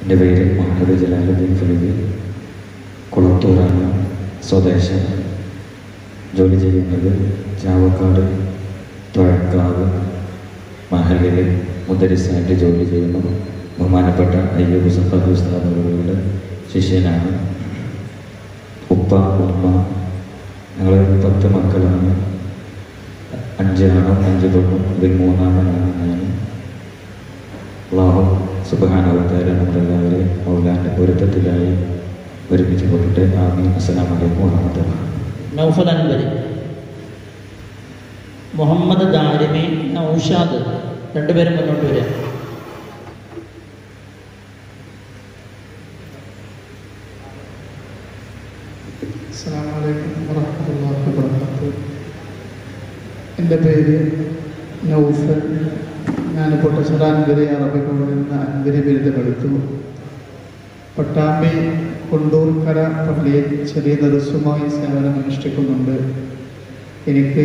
എൻ്റെ പേര് മുഹമ്മദ് ജലാലുദ്ദീൻ ഫലീബി കുളത്തൂരാണ് സ്വദേശം ജോലി ചെയ്യുന്നത് ചാവക്കാട് തുഴക്കാവ് മഹലിൽ മുദരിസായിട്ട് ജോലി ചെയ്യുന്നു ബഹുമാനപ്പെട്ട അയ്യൂബ് സഫാദ് ഉസ്താദുകളുടെ ശിഷ്യനാണ് ഉപ്പ ഉമ്മ ഞങ്ങൾ പത്ത് മക്കളാണ് അഞ്ചാണും അഞ്ച് പെണ്ണും ഇതിൽ മൂന്നാമനാണ് ഞാൻ അള്ളാഹു സുബാനവതാര നമ്മളെല്ലാവരെയും മൗലാൻ്റെ പൊരുത്തത്തിലായി ഒരുമിച്ച് പോയിട്ട് ആമീൻ അസ്സലാമു അലൈക്കും വറഹ്മത്തുള്ളാഹി നൗഫൽ അൻവരി മുഹമ്മദ് ദാരിമി നൗഷാദ് രണ്ടുപേരും മുന്നോട്ട് വരിക അസ്സലാമു അലൈക്കും വറഹ്മത്തുള്ളാഹി വബറകാതുഹു എൻ്റെ പേര് നൗഫൽ ഞാൻ പൊട്ടശ്ശേരി അൻവരി അറബി കോളേജിൽ നിന്ന് അൻവരി ബിരുദമെടുത്തു പട്ടാമ്പി കൊണ്ടൂർക്കര പള്ളിയിൽ ചെറിയ ദർസുമായി സേവനം അനുഷ്ഠിക്കുന്നുണ്ട് എനിക്ക്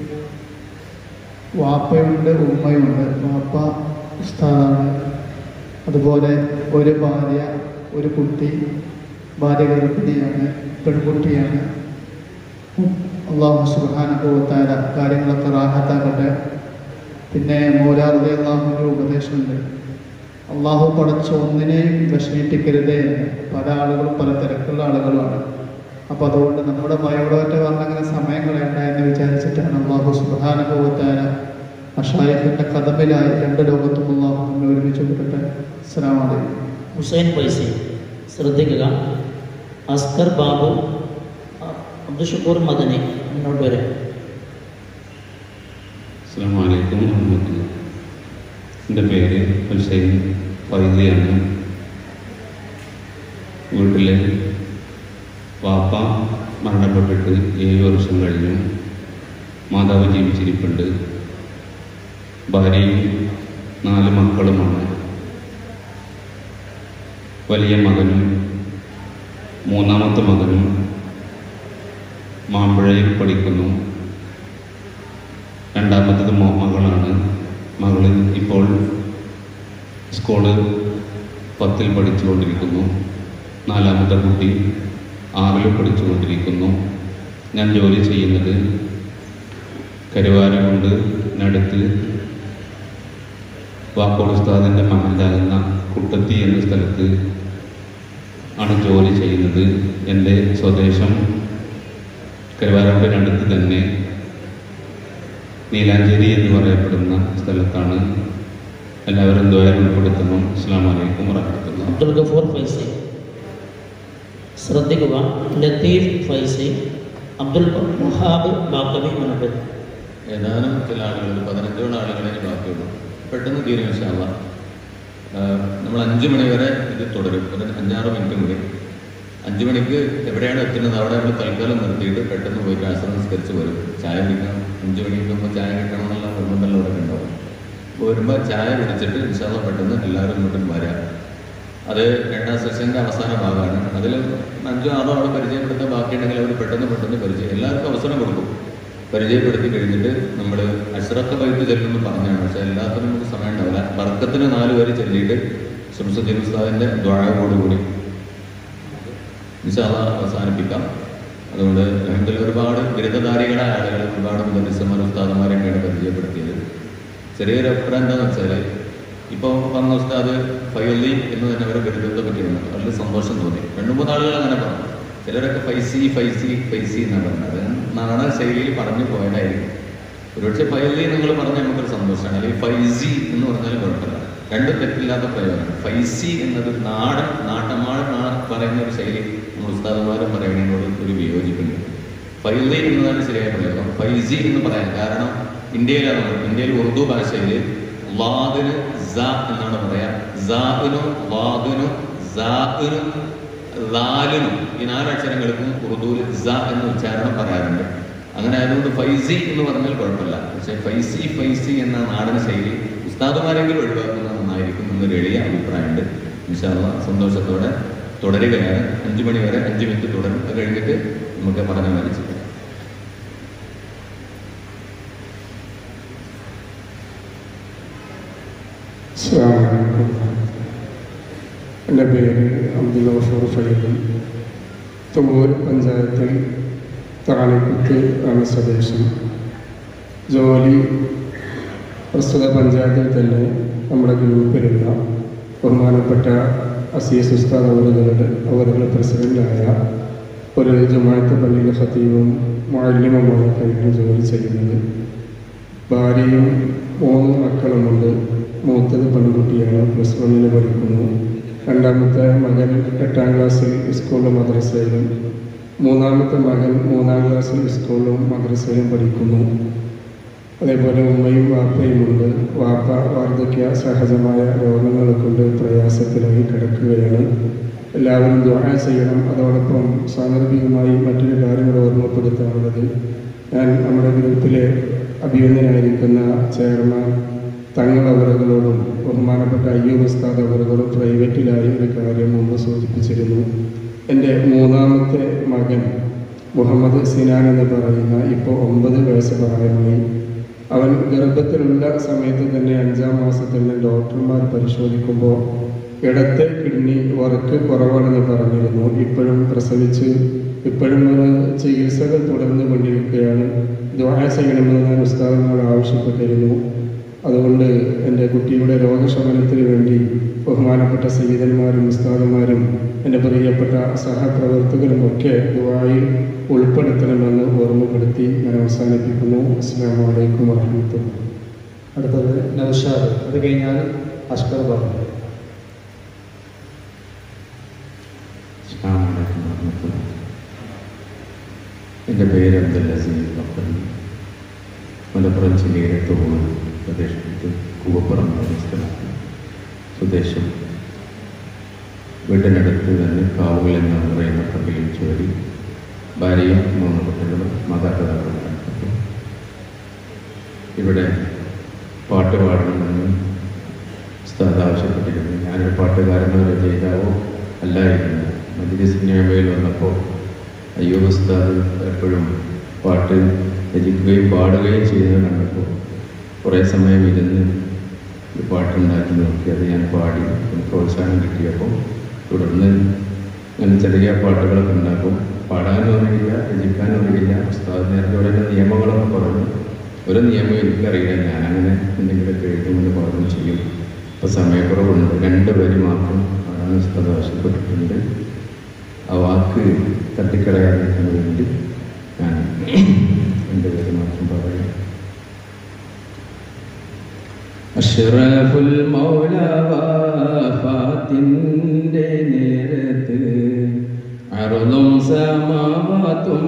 വാപ്പയുണ്ട് ഉമ്മയുണ്ട് വാപ്പ ഉസ്താദാണ് അതുപോലെ ഒരു ഭാര്യ ഒരു കുട്ടി ഭാര്യ ഗർഭിണിയാണ് പെൺകുട്ടിയാണ് അള്ളാഹു സുബാനുഭവത്തായ കാര്യങ്ങളൊക്കെ റാഹത്താക്കട്ടെ പിന്നെ മോലാറുദി അള്ളാഹുവിൻ്റെ ഉപദേശമുണ്ട് അള്ളാഹു പടച്ച ഒന്നിനെയും വിഷമിപ്പിക്കരുതേ എന്ന്. പല ആളുകളും പല തിരക്കുള്ള ആളുകളാണ് അപ്പോൾ അതുകൊണ്ട് നമ്മുടെ മയോടൊറ്റ പറഞ്ഞങ്ങനെ സമയം കളയണ്ട എന്ന് വിചാരിച്ചിട്ടാണ് അള്ളാഹു സുബാനുഭവത്തായ അഷായത്തിൻ്റെ കഥമിലായി രണ്ട് ലോകത്തും അള്ളാഹു നമ്മെ ഒരുമിച്ച് കൊടുക്കട്ടെ അസ്സലാമു അലൈക്കും ഹുസൈൻ പൈസി ശ്രദ്ധിക്കുക അസ്കർ ബാബു അ- അബ്ദുഷക്കൂർ മദനി മുന്നോട്ട് വരിക അസ്സാം വലൈക്കും വറഹമത്തുള്ള എൻ്റെ പേര് ഹുസൈൻ ഫൈദിയാണ് വീട്ടിലെ വാപ്പ മരണപ്പെട്ടിട്ട് ഏഴ് വർഷം കഴിഞ്ഞു മാതാവ് ജീവിച്ചിരിപ്പുണ്ട് ഭാര്യയും നാല് മക്കളുമാണ് വലിയ മകനും മൂന്നാമത്തെ മകനും മാമ്പഴയിൽ പഠിക്കുന്നു രണ്ടാമത്തത് മോ- മകളാണ് മകള് ഇപ്പോൾ സ്കൂള് പത്തിൽ പഠിച്ചുകൊണ്ടിരിക്കുന്നു നാലാമത്തെ കുട്ടി ആറിൽ പഠിച്ചുകൊണ്ടിരിക്കുന്നു ഞാൻ ജോലി ചെയ്യുന്നത് കരുവാരമുണ്ട് നടുത്ത് വാക്കോട് ഉസ്താദിൻ്റെ മഹലാകുന്ന കുട്ടത്തി എന്ന സ്ഥലത്ത് ആണ് ജോലി ചെയ്യുന്നത് എൻ്റെ സ്വദേശം കരുവാരമുണ്ടിനടുത്ത് തന്നെ നീലാഞ്ചേരി എന്ന് പറയപ്പെടുന്ന സ്ഥലത്താണ് എല്ലാവരും ദ്വയം ഉൾപ്പെടുത്തുന്നു അസ്സാം വലൈക്കും വറഹമത്തുള്ള അബ്ദുൽ ഗഫൂർ ഫൈസി ശ്രദ്ധിക്കുക ലത്തീഫ് ഫൈസി അബ്ദുൽ വഹാബ് ബാക്കവി മുന്നോട്ട് വരിക ഏതാനും ചില ആളുകൾ ഒരു പതിനഞ്ചോളം ആളുകളെ ഇനി ബാക്കിയുള്ളൂ പെട്ടെന്ന് തീരും വിഷയമല്ല നമ്മൾ അഞ്ച് മണി വരെ ഇത് തുടരും ഒരു അഞ്ചാറ് മിനിറ്റ് കൂടി അഞ്ച് മണിക്ക് എവിടെയാണ് എത്തുന്നത് അവിടെ നമ്മൾ തൽക്കാലം നിർത്തിയിട്ട് പെട്ടെന്ന് പോയിട്ട് ആശ്രമം നിസ്കരിച്ച് വരും ചായ കുടിക്കണം അഞ്ച് മണിക്കുമ്പോൾ ചായ കിട്ടണം എന്നുള്ള നിർബന്ധമെല്ലാം ഇവിടെ ഉണ്ടാവും അപ്പോൾ വരുമ്പോൾ ചായ കുടിച്ചിട്ട് വിശാല പെട്ടെന്ന് എല്ലാവരും ഇങ്ങോട്ടും വരാം അത് രണ്ടാം സെഷൻ്റെ അവസാന ഭാഗമാണ് അതിൽ അഞ്ചോ ആറോ അവിടെ പരിചയപ്പെടുത്താൻ ബാക്കിയുണ്ടെങ്കിൽ അവർ പെട്ടെന്ന് പെട്ടെന്ന് പരിചയം എല്ലാവർക്കും അവസരം കൊടുക്കും പരിചയപ്പെടുത്തി കഴിഞ്ഞിട്ട് നമ്മൾ അഷ്റഖ ബൈത്ത് ചെല്ലുമെന്ന് പറഞ്ഞാണ് പക്ഷെ എല്ലാത്തിനും നമുക്ക് സമയം ഉണ്ടാവില്ല ബർക്കത്തിന് നാല് പേര് ചെല്ലിയിട്ട് ശംസുദ്ദീൻ ഉസ്താദിൻ്റെ ദ്വാഴയോടുകൂടി നിശാല അവസാനിപ്പിക്കാം അതുകൊണ്ട് രണ്ടിൽ ഒരുപാട് ബിരുദധാരികളായ ആളുകൾ ഒരുപാട് മുദരിസന്മാർ ഉസ്താദന്മാരെയൊക്കെയാണ് പരിചയപ്പെടുത്തിയത് ചെറിയൊരു അഭിപ്രായം എന്താണെന്ന് വെച്ചാൽ ഇപ്പോൾ പറഞ്ഞ ഉസ്താദ് ഫൈലി എന്ന് തന്നെ അവരെ ബിരുദത്തെ പറ്റിയാണ് വളരെ സന്തോഷം തോന്നി രണ്ടു മൂന്ന് ആളുകൾ അങ്ങനെ പറഞ്ഞു ചിലരൊക്കെ ഫൈസി ഫൈസി ഫൈസി എന്നാണ് പറഞ്ഞത് നാട ശൈലിയിൽ പറഞ്ഞു പോയതായിരിക്കും ഒരുപക്ഷെ ഫൈലി നിങ്ങൾ പറഞ്ഞാൽ നമുക്കൊരു സന്തോഷമാണ് അല്ലെങ്കിൽ ഫൈസി എന്ന് പറഞ്ഞാൽ കുഴപ്പമില്ല രണ്ടും തെറ്റില്ലാത്ത പ്രയോഗമാണ് ഫൈസി എന്നത് നാടൻ നാട്ടമാൾ പറയുന്ന ഒരു ശൈലി നമ്മൾ ഉസ്താദന്മാരും പറയുന്നതിനോട് ഒരു വിയോജിപ്പുണ്ട് ഫൈലി എന്നതാണ് ശരിയായ പ്രയോഗം ഫൈസി എന്ന് പറയാം കാരണം ഇന്ത്യയിലാണ് നമ്മൾ ഇന്ത്യയിൽ ഉറുദു ഭാഷയിൽ ലാദിന് സ എന്നാണ് പറയാ സാഇനും ലാദിനും സാഇനും ലാലിനും ഈ നാലക്ഷരങ്ങൾക്കും ഉറുദുവിൽ സ എന്ന ഉച്ചാരണം പറയാറുണ്ട് അങ്ങനെ ആയതുകൊണ്ട് ഫൈസി എന്ന് പറഞ്ഞാൽ കുഴപ്പമില്ല പക്ഷേ ഫൈസി ഫൈസി എന്ന നാടൻ ശൈലി ഉസ്താദുമാരെങ്കിലും ഒഴിവാക്കുന്നത് നന്നായിരിക്കും എന്നൊരു എളിയ അഭിപ്രായമുണ്ട് വിശാല സന്തോഷത്തോടെ തുടരുകയാണ് അഞ്ചു മണി വരെ അഞ്ച് മിനിറ്റ് തുടരും അത് കഴിഞ്ഞിട്ട് നമുക്ക് പഠനം വരച്ചു അസ്സലാമു അലൈക്കും എൻ്റെ പേര് അബ്ദുൽ ഗഫൂർ ഫൈദ് തുമ്പൂർ പഞ്ചായത്തിൽ താണിക്കുത്ത് ആണ് സ്വദേശം ജോലി പ്രസ്തുത പഞ്ചായത്തിൽ തന്നെ നമ്മുടെ ഗ്രൂപ്പിലുള്ള ബഹുമാനപ്പെട്ട അസീസ് ഉസ്താദ് അവറുകളുടെ അവറുകൾ പ്രസിഡൻ്റായ ഒരു ജമാഅത്ത് പള്ളിയിലെ ഖത്തീബും മാലിന്യവുമാണ് കഴിഞ്ഞ് ജോലി ചെയ്യുന്നത് ഭാര്യയും മൂന്ന് മക്കളുമുണ്ട് മൂത്തത് പെൺകുട്ടിയാണ് പ്ലസ് വണ്ണിന് പഠിക്കുന്നു രണ്ടാമത്തെ മകൻ എട്ടാം ക്ലാസ്സിൽ സ്കൂളിലും മദ്രസയിലും മൂന്നാമത്തെ മകൻ മൂന്നാം ക്ലാസ്സിൽ സ്കൂളിലും മദ്രസയിലും പഠിക്കുന്നു അതേപോലെ ഉമ്മയും വാപ്പയുമുണ്ട് വാപ്പ വാർദ്ധക്യ സഹജമായ രോഗങ്ങളെ കൊണ്ട് പ്രയാസത്തിലായി കിടക്കുകയാണ് എല്ലാവരും ദ്വാര ചെയ്യണം അതോടൊപ്പം സാന്ദർഭികമായി മറ്റൊരു കാര്യങ്ങൾ ഓർമ്മപ്പെടുത്താനുള്ളത് ഞാൻ നമ്മുടെ ഗ്രൂപ്പിലെ അഭിനന്ദനായിരിക്കുന്ന ചെയർമാൻ തങ്ങൾ അവറുകളോടും ബഹുമാനപ്പെട്ട അയ്യൂബ് ഉസ്താദ് അവറുകളും പ്രൈവറ്റിലായി ഒരു കാര്യം മുമ്പ് സൂചിപ്പിച്ചിരുന്നു എൻ്റെ മൂന്നാമത്തെ മകൻ മുഹമ്മദ് സിനാൻ എന്ന് പറയുന്ന ഇപ്പോൾ ഒമ്പത് വയസ്സ് പ്രായമായി അവൻ ഗർഭത്തിലുള്ള സമയത്ത് തന്നെ അഞ്ചാം മാസത്തിൽ തന്നെ ഡോക്ടർമാർ പരിശോധിക്കുമ്പോൾ ഇടത്തെ കിഡ്നി വർക്ക് കുറവാണെന്ന് പറഞ്ഞിരുന്നു ഇപ്പോഴും പ്രസവിച്ച് ഇപ്പോഴും ഒരു ചികിത്സകൾ തുടർന്നു കൊണ്ടിരിക്കുകയാണ് ദ്വാര ചെയ്യണമെന്ന് ഞാൻ ഉസ്താദനോട് ആവശ്യപ്പെട്ടിരുന്നു അതുകൊണ്ട് എൻ്റെ കുട്ടിയുടെ രോഗശമനത്തിന് വേണ്ടി ബഹുമാനപ്പെട്ട സീതന്മാരും ഉസ്താദന്മാരും എൻ്റെ പ്രിയപ്പെട്ട സഹപ്രവർത്തകരും ഒക്കെ ദുബായിൽ ഉൾപ്പെടുത്തണമെന്ന് ഓർമ്മപ്പെടുത്തി ഞാൻ അവസാനിപ്പിക്കുന്നു അസ്സാം വലൈക്കും വാഹമത്തുള്ള അടുത്തത് നൗഷാദ് അത് കഴിഞ്ഞാൽ അഷ്കർ ബാബു അസ്സലാമു അലൈക്കും വറഹ്മത്തുള്ളാഹി. എൻ്റെ പേര് അബ്ദുൽ അസീസ് ബക്കറി മലപ്പുറം ജില്ലയിലെ തോട് പ്രദേശത്ത് കൂവപ്പുറം എന്ന സ്ഥലത്ത് സ്വദേശം വീട്ടിനടുത്ത് തന്നെ കാവുകൾ എന്ന് പറയുന്ന പള്ളിയിൽ ജോലി ഭാര്യയും മൂന്ന് കുട്ടികളും മാതാപിതാക്കളും ഇവിടെ പാട്ട് പാടണമെന്ന് ഉസ്താദ് ആവശ്യപ്പെട്ടിരുന്നു ഞാനൊരു പാട്ടുകാരനോ രചയിതാവോ അല്ലായിരുന്നു മജ്ലിസ് നിയമയിൽ വന്നപ്പോൾ അയ്യൂബ് ഉസ്താദ് എപ്പോഴും പാട്ട് രചിക്കുകയും പാടുകയും ചെയ്യുന്നത് കണ്ടപ്പോൾ കുറേ സമയം ഇരുന്ന് ഒരു പാട്ടുണ്ടാക്കി നോക്കി അത് ഞാൻ പാടി ഒരു പ്രോത്സാഹനം കിട്ടിയപ്പോൾ തുടർന്ന് ഞാൻ ചെറിയ പാട്ടുകളൊക്കെ ഉണ്ടാക്കും പാടാനും അറിയില്ല രചിക്കാനും അറിയില്ല ഉസ്താദ് നേരത്തെ ഓരോ നിയമങ്ങളൊക്കെ പറഞ്ഞു ഒരു നിയമം എനിക്കറിയില്ല ഞാനങ്ങനെ എന്തെങ്കിലുമൊക്കെ എഴുതുമെന്ന് പറഞ്ഞു ചെയ്യും ഇപ്പോൾ സമയക്കുറവുണ്ട് രണ്ട് പേര് മാത്രം പാടാൻ ഉസ്താദ് ആവശ്യപ്പെട്ടിട്ടുണ്ട് ആ വാക്ക് തട്ടിക്കളയാതിരിക്കാൻ വേണ്ടി ഞാൻ എൻ്റെ പേര് മാത്രം പറയാം അഷ്റഫുൽ മൗല വഫാത്തിൻ്റെ നേരത്ത് അറുതും സമാവാത്തും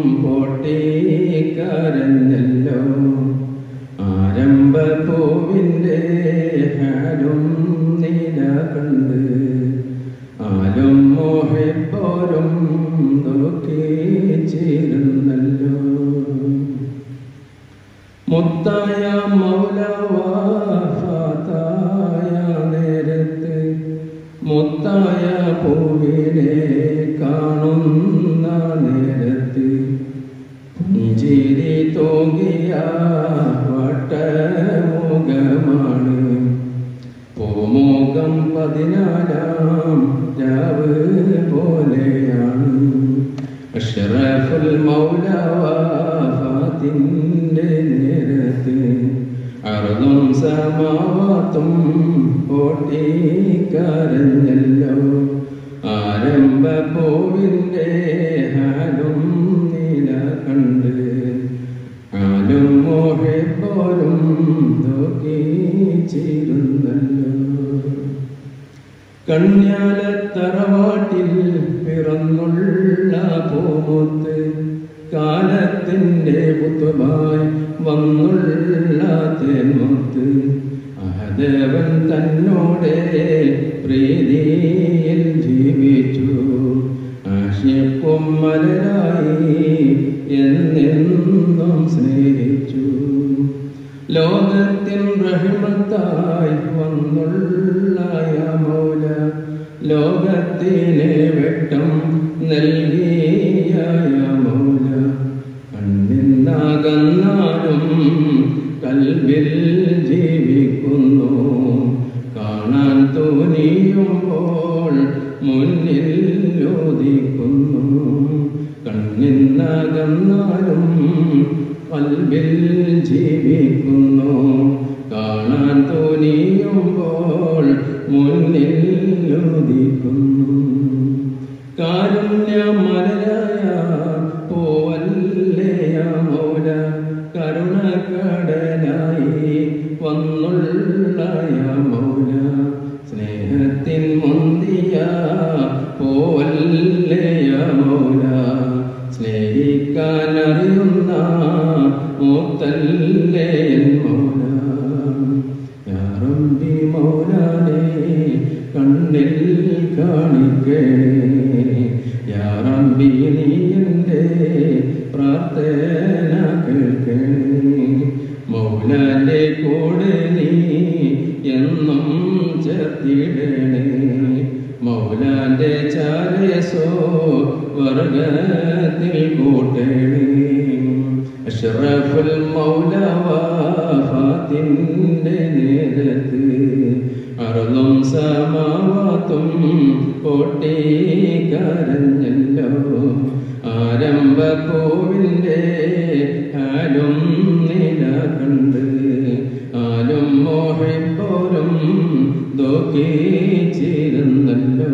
പൊട്ടിക്കരഞ്ഞല്ലോ ആരംഭ പൂവിൻ്റെ ഹാലും നീല കണ്ട് ആലും മോഹിപ്പോരും ദുഃഖിച്ചിരുന്നല്ലോ മുത്തായ മൗലവാഫാത്തായ നേരത്ത് മുത്തായ പൂവിനെ കാണുന്ന നേരത്ത് പുഞ്ചിരി തോങ്ങിയ വട്ടമുഖമാണ് പൂമുഖം പതിനാലാം രാവ് പോലെയാണ് അഷ്റഫുൽ മൗല വഫാത്തിൻ്റെ നേരത്ത് അറുതും സമാവാത്തും ഓട്ടിക്കരഞ്ഞല്ലോ ആരംഭ പൂവിൻ്റെ ഹാലും നീല കണ്ട് ആലും മോഹിപ്പോലും ദുഃഖിച്ചിരുന്നല്ലോ കണ്യാലത്തറവാട്ടിൽ പിറന്നുള്ള പൂമുത്ത് കാലത്തിൻ്റെ പുത്തുമായി വന്നുള്ള തേൻമുത്ത് അഹദേവൻ തന്നോടെ പ്രീതിയിൽ ജീവിച്ചു ആശിപ്പും മലരായി എന്നെന്നും സ്നേഹിച്ചു ലോകത്തിൻ റഹിമത്തായി വന്നുള്ളയ മൗല ലോകത്തിനെ വെട്ടം നൽകിയ മൗല കണ്ണിന്നാകന്നാലും കൽവിൽ ജീവിക്കുന്നു കാണാൻ തൂര തോന്നിയുമ്പോൾ മുന്നിൽ യോദിക്കുന്നു കണ്ണിന്നകന്നാലും കൽബിൽ ജീവിക്കുന്നു കാണാൻ തോന്നിയുമ്പോൾ മുന്നിൽ യോദിക്കുന്നു കാരുണ്യമലരായ പോവല്ലയ മൗല കരുണക്കടലായി വന്നുള്ളയ മൗല സ്നേഹത്തിൻ മുന്തിയ പോവല്ലയ മൗല സ്നേഹിക്കാനറിയുന്ന മൂത്തല്ലയൻ മൗല യാ റബ്ബി മൗലാനേ കണ്ണിൽ കാണിക്കണേ യാ റബ്ബി നീ എൻ്റെ പ്രാർത്ഥന കേൾക്കണേ മൗലാന്റെ കൂടെ നീ എന്നും ചേർത്തിടണേ മൗലാന്റെ ചാരസോ വർഗത്തിൽ കൂട്ടണേ അഷ്റഫുൽ മൗല വാഫാത്തിൻ്റെ നേരത്ത് അറുതും സമാവാത്തും പൊട്ടിക്കരഞ്ഞല്ലോ ആരംഭ കോവിൻ്റെ ആലും നില കണ്ട് ആലും മോഹിപ്പോലും ദോക്കിച്ചിരുന്നല്ലോ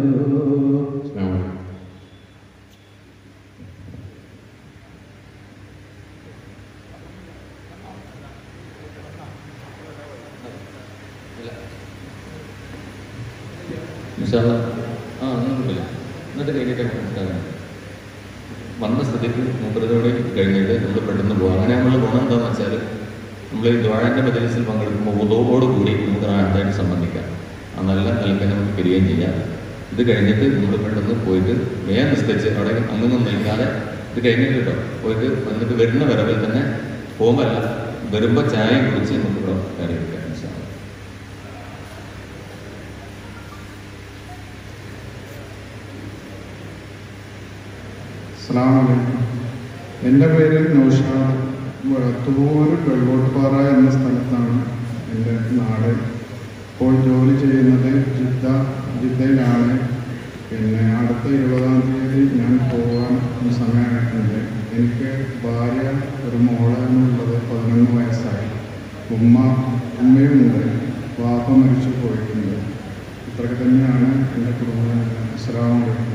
ഇൻഷാല്ല ആ ഒന്നുമില്ല എന്നിട്ട് കഴിഞ്ഞിട്ട് മനസ്സിലാകാം വന്ന സ്ഥിതിക്ക് മൂപ്പരതോടെ കഴിഞ്ഞിട്ട് നമ്മൾ പെട്ടെന്ന് പോകാം അങ്ങനെ നമ്മൾ ഗുണം എന്താണെന്ന് വെച്ചാൽ നമ്മൾ ഈ ദ്വാഴൻ്റെ മജലിസിൽ പങ്കെടുക്കുമ്പോൾ ഉദവോട് കൂടി നമുക്ക് റാഹത്തായിട്ട് സംബന്ധിക്കാം ആ നല്ല നിലയ്ക്ക് നമുക്ക് പിരിയുകയും ചെയ്യാം ഇത് കഴിഞ്ഞിട്ട് നമ്മൾ പെട്ടെന്ന് പോയിട്ട് വേഗം നിസ്കരിച്ച് അവിടെ അങ്ങൊന്നും നിൽക്കാതെ ഇത് കഴിഞ്ഞിട്ട് കേട്ടോ പോയിട്ട് വന്നിട്ട് വരുന്ന വരവിൽ തന്നെ പോകുമ്പോൾ അല്ല വരുമ്പോൾ ചായ കുടിച്ച് നമുക്ക് ഇവിടെ കയറി എടുക്കാം ഇൻഷാ അല്ലാ. അസ്സലാമലൈക്കും എൻ്റെ പേര് നൗഷാദ് തൂർ വെള്ളോട്ടുപാറ എന്ന സ്ഥലത്താണ് എൻ്റെ നാട് ഇപ്പോൾ ജോലി ചെയ്യുന്നത് ജിദ്ദ ജിദ്ദയിലാണ് പിന്നെ അടുത്ത ഇരുപതാം തീയതി ഞാൻ പോകാൻ സമയമായിട്ടുണ്ട് എനിക്ക് ഭാര്യ ഒരു മോളാണുള്ളത് പതിനൊന്ന് വയസ്സായി ഉമ്മ ഉമ്മയുമുണ്ട് വാപ്പ മരിച്ചു പോയിട്ടുണ്ട് ഇത്രയൊക്കെ തന്നെയാണ് എൻ്റെ കുടുംബം അസ്സലാമലൈക്കും